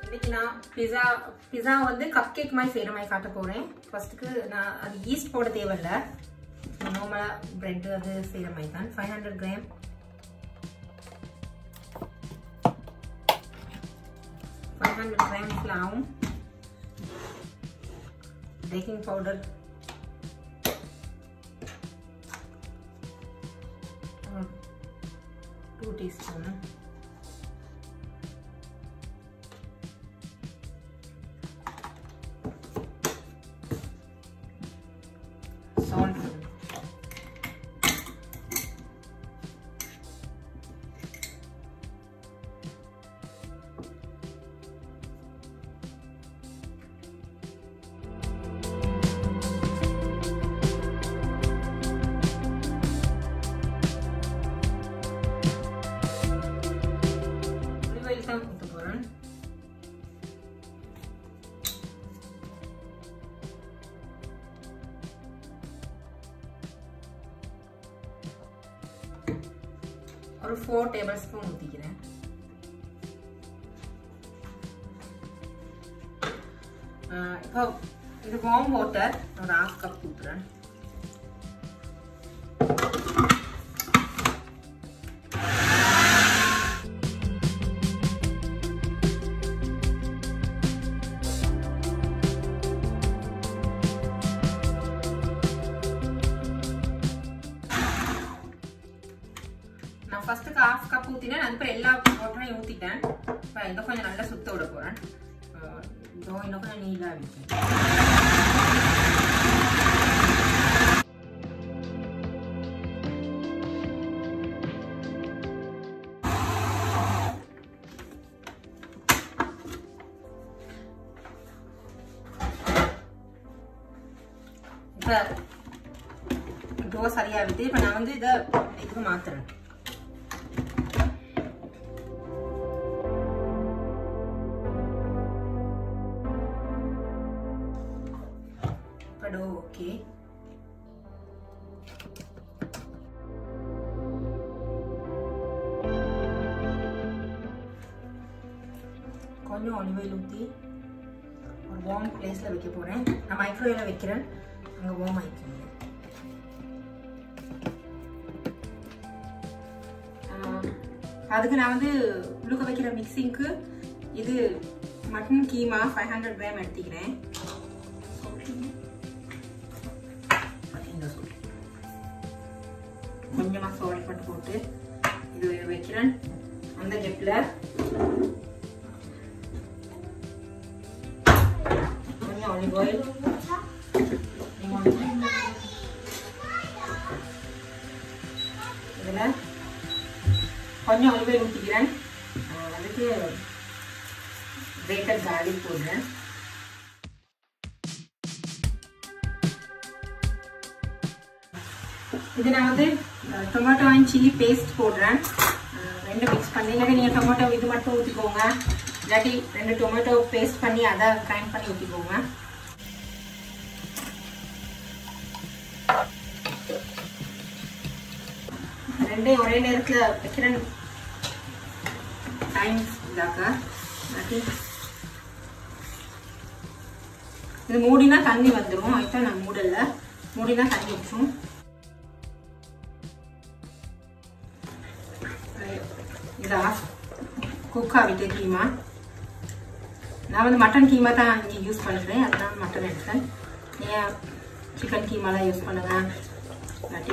இன்னைக்கு நான் pizza pizza வந்து கப் கேக் மாதிரி செய்கிற மாதிரி காட்ட போகிறேன் ஃபர்ஸ்ட்டுக்கு நான் அது ஈஸ்ட் போட தேவையில்ல நார்மலாக பிரெட் அது செய்கிற மாதிரி தான் five hundred gram five hundred gram ஃப்ளாவும் baking powder two teaspoon salt olive தான் ஊற்ற போகிறேன் ஒரு ஃபோர் டேபிள் ஸ்பூன் ஊற்றிக்கிறேன் இப்போ இது வார்ம் வாட்டர் ஒரு ஹாஃப் கப் ஊற்றுறேன் நான் ஃபர்ஸ்ட்டுக்கு ஹாஃப் கப் ஊற்றினேன் அதுக்கப்புறம் எல்லா வாட்டரையும் ஊற்றிட்டேன் இப்போ இதை கொஞ்சம் நல்லா சுத்த விட போகிறேன் இதோ இன்னும் கொஞ்சம் நீலாக இருக்கு இப்போ டோ சரியாகுது இப்போ நான் வந்து இதை இதுக்கு மாற்றுறேன் படோ ஓகே கொஞ்சம் ஒலிவ் ஆயில் ஊற்றி ஒரு வார்ம் பிளேஸில் வைக்க போகிறேன் நான் மைக்ரோவேவில் வைக்கிறேன் அங்கே வார்ம் ஆகிக்கோங்க அதுக்கு நான் வந்து உழுக்க வைக்கிற மிக்சிங்க்கு இது mutton keema five hundred gram எடுத்துக்கிறேன் கொஞ்சமாக சோடி பட்டு போட்டு இது வைக்கிறேன் அந்த கெப்பில் கொஞ்சம் ஆலிவ் ஆயில் இதில் கொஞ்சம் ஆலிவ் ஆயில் ஊற்றிக்கிறேன் அதுக்கு கிரேட்டர் கார்லிக் போடுறேன் இது நான் வந்து டொமேட்டோ அண்ட் சில்லி பேஸ்ட் போடுறேன் ரெண்டு மிக்ஸ் பண்ணி இல்லாட்டி நீங்கள் டொமேட்டோ இது மட்டும் ஊற்றிக்கோங்க இல்லாட்டி ரெண்டு டொமேட்டோ பேஸ்ட் பண்ணி அதை கிரைண்ட் பண்ணி ஊற்றிக்கோங்க ரெண்டையும் ஒரே நேரத்தில் வைக்கிறேன் டைம் இதாக்கா இல்லாட்டி இது மூடினா தண்ணி வந்துடும் அதுதான் நான் மூடல மூடினா தண்ணி வச்சும் இதா குக்கா விட்டு கீமா நான் வந்து மட்டன் கீமா தான் இங்கே யூஸ் பண்ணுறேன் அதுதான் மட்டன் எடுத்தேன் ஏன் சிக்கன் கீமாலாம் யூஸ் பண்ணுங்க இல்லாட்டி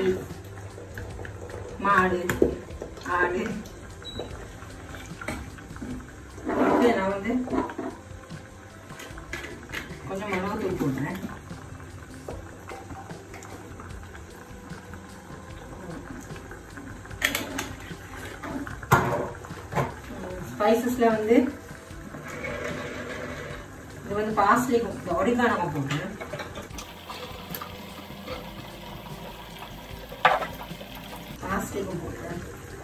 மாடு ஆடு இது நான் வந்து கொஞ்சம் மிளகுத்தூள் போடுறேன் ஸ்பைசஸில் வந்து இது வந்து பாஸ்லி இந்த ஒடிகானமாக போடுறேன் பாஸ்லிக்கும் போடுறேன்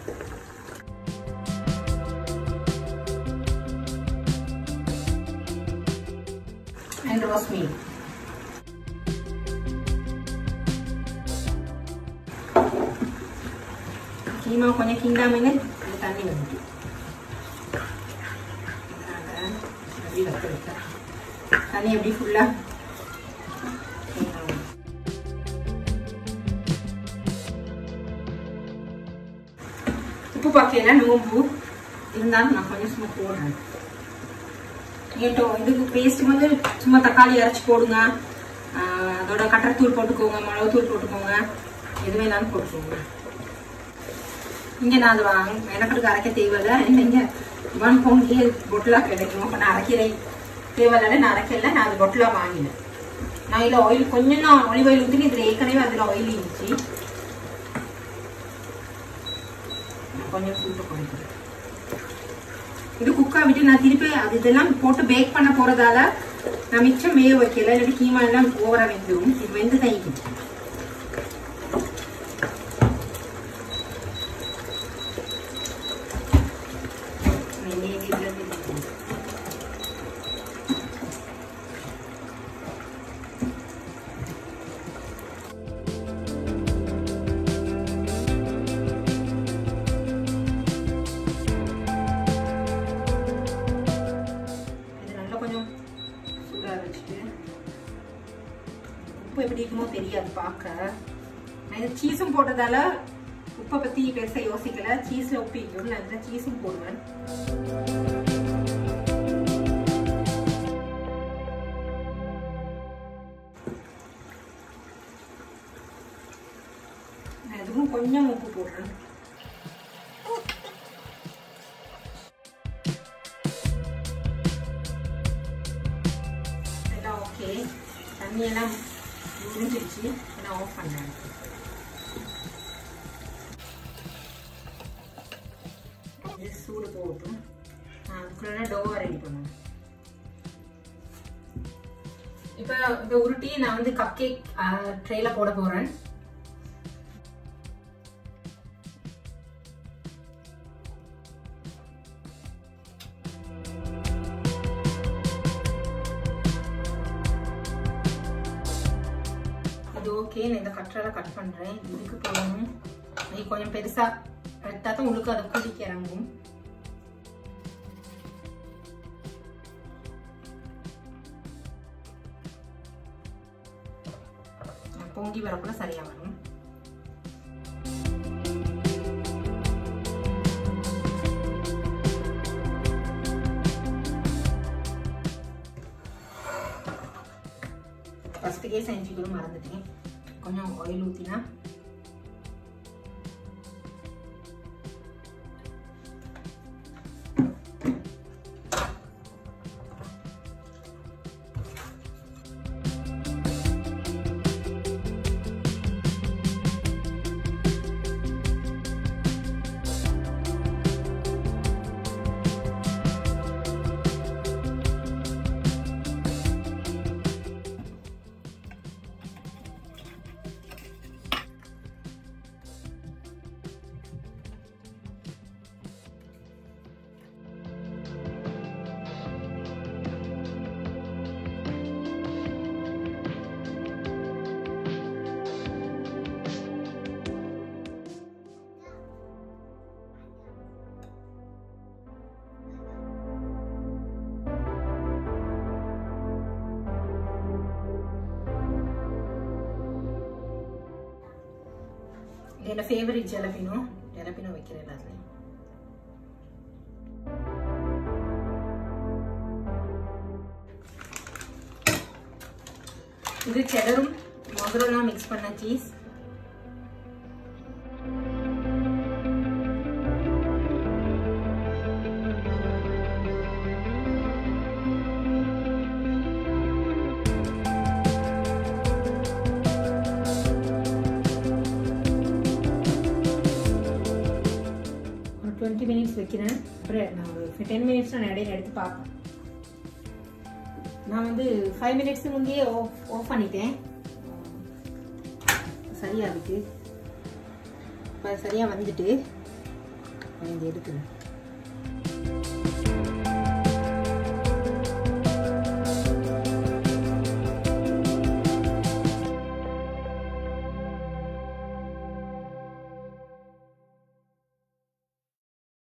அண்ட் ரோஸ்மீன் கீமா கொஞ்சம் கிண்டாமல் தண்ணி வந்துட்டு இப்படி வைக்க வைக்க தண்ணி எப்படி ஃபுல்லாக உப்பு பார்க்கல நோம்பு இருந்தாலும் நான் கொஞ்சம் சும்மா போடுறேன் ஏட்டோ இதுக்கு பேஸ்ட் வந்து சும்மா தக்காளி அரைச்சி போடுங்க ஆஹ் அதோட கட்டரத்தூள் போட்டுக்கோங்க மிளகுத்தூள் போட்டுக்கோங்க எது வேணாலும் போட்டுக்கோங்க இங்கே நான் அது வாங்க மெனக்கடுக்கு அரைக்க தேவையில்ல இங்கே ஒன் பவுண்ட்லேயே பொட்டலா கிடைக்கும் அப்போ நான் அரைக்கிறேன் தேவையில்ல நான் அரைக்கல நான் அது பொட்டலா வாங்கினேன் நான் இதில் ஆயில் கொஞ்சம் நான் ஒலிவ் ஆயில் ஊற்றி இதில் ஏற்கனவே அதில் ஆயில் இருந்துச்சு நான் கொஞ்சம் சூட்டு குறைக்கிறேன் இது குக்கா விட்டு நான் திருப்பி அது இதெல்லாம் போட்டு பேக் பண்ண போறதால நான் மிச்சம் மேய வைக்கல இல்லாட்டி கீமா எல்லாம் ஓவரா வெந்துடும் இது வெந்து தைக்கும் இது நல்லா கொஞ்சம் சூடாக வச்சுட்டு உப்பு எப்படி இருக்குமோ தெரியாது பார்க்க நான் இது சீஸும் போட்டதால உப்பை பற்றி பெருசாக யோசிக்கல சீஸில் உப்பு இருக்கும் நான் இதில் சீஸும் போடுவேன் நான் இதுவும் கொஞ்சம் உப்பு போடுறேன் எல்லாம் ஓகே தண்ணியெல்லாம் முடிஞ்சிருச்சு நான் ஆஃப் பண்ணேன் இது சூடு போகட்டும் நான் அதுக்குள்ள டோவை ரெடி பண்ணுவேன் இப்போ இப்போ உருட்டி நான் வந்து கப் கேக் ட்ரேல போட போறேன் இது ஓகே நான் இந்த கற்றால கட் பண்றேன் இதுக்கு போடணும் இது கொஞ்சம் பெருசா எடுத்தா தான் உங்களுக்கு அதை குடிக்க இறங்கும் பொங்கி வரக்குள்ள சரியா வரும் ஃபஸ்ட்டுக்கே செஞ்சுக்கணும் மறந்துட்டேன் கொஞ்சம் ஆயில் ஊற்றினா என்னோட ஃபேவரட் ஜலபினோ ஜலபினோ வைக்கிறேன் எல்லாத்துலையும் இது செடரும் மொசரெல்லாம் மிக்ஸ் பண்ண சீஸ் ஒரு டுவெண்ட்டி மினிட்ஸ் வைக்கிறேன் அப்புறம் நான் ஒரு டென் மினிட்ஸ் நான் இடையில எடுத்து பார்ப்பேன் நான் வந்து ஃபைவ் மினிட்ஸ் முந்தையே ஆஃப் ஆஃப் பண்ணிட்டேன் சரியா இருக்கு இப்போ சரியா வந்துட்டு நான் இதை எடுக்கிறேன்